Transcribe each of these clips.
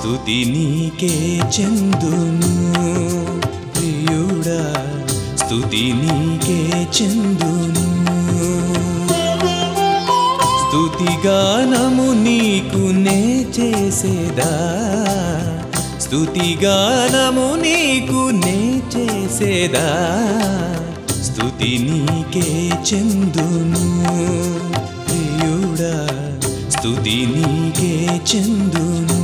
స్తుతి నీకే చెందును ప్రియుడా స్తుతి నీకే చెందును స్తుతిగానము నీకు నే చేసేదా స్తుతిగానము నీకు నే చేసేదా స్తుతి నీకే చెందును ప్రియుడా స్తుతి నీకే చెందును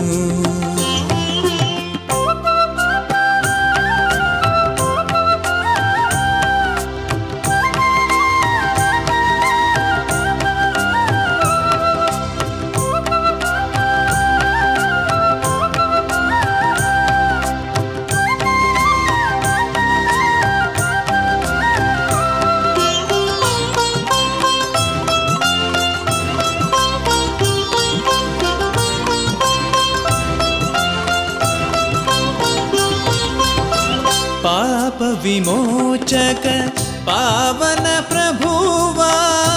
పాప విమోచక పావన ప్రభువా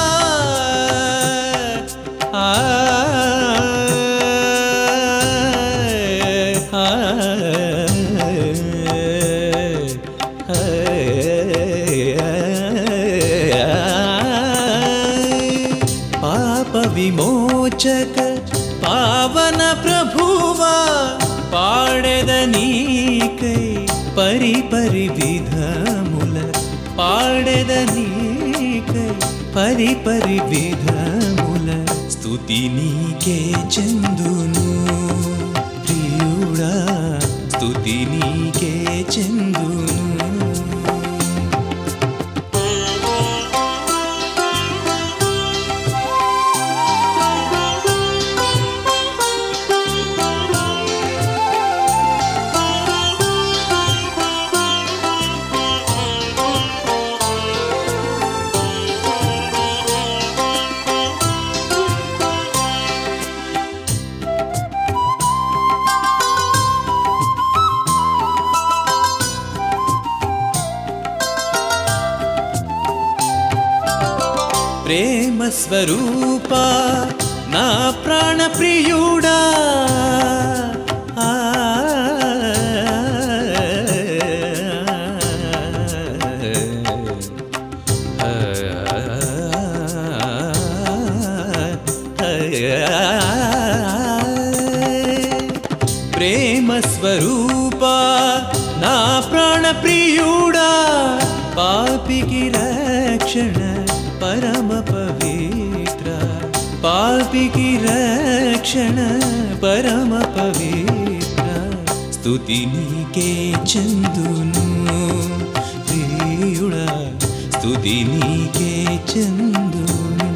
ఆ, ఆ, పాప విమోచక పావన ప్రభువా పాడెద నీకై పరి పరి విధముల పాడెద నీకై పరి పరి విధముల స్తుతి నీకే చందును ప్రియుడా స్తుతి నీకే చందును ప్రేమ స్వరూప నా ప్రాణ ప్రియుడా ఆ, ప్రేమ స్వరూప నా ప్రాణ ప్రియుడా పాపికి రక్షణ పరమ పవిత్ర పాపికి రక్షణ పరమ పవిత్ర స్తుతి నీకే చందును ప్రియుడా స్తుతి నీకే చందును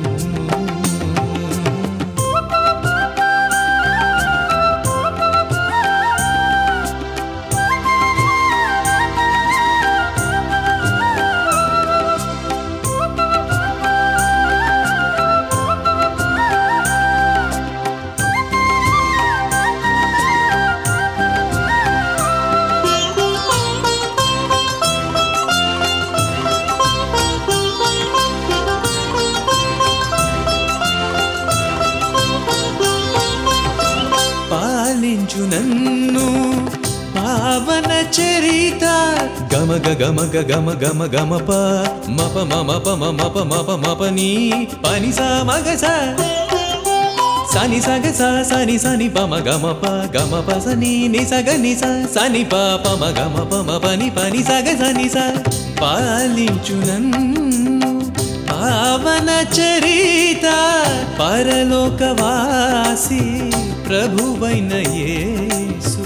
పాలించు నన్ను పావన చరిత గమ గ గమ గ గమ గమ గమ ప మప మమ ప మమ ప మప మప నీ పని సా మగ సా సని సగ సా సని సని పమ గమ ప గమ ప సని ని సగ ని స సని ప పమ గమ పమ పని పని సగ సని స పాలించు నన్ను పావన చరిత పరలోకవాసి ప్రభువైన యేసు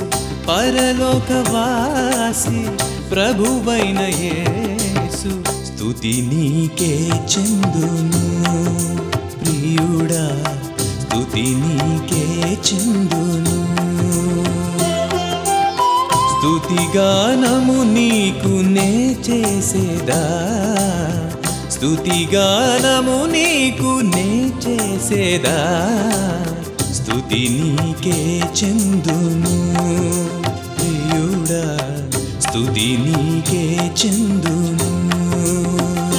పరలోకవాసి ప్రభువైన యేసు స్తుతి నీకే చందును ప్రియుడా స్తుతి నీకే చందును స్తుతిగానము నీకు నే చేసేదా స్తుతిగానము నీకు నే చేసేదా స్తుతి నీకే చందును ప్రియుడా స్తుతి నీకే చందును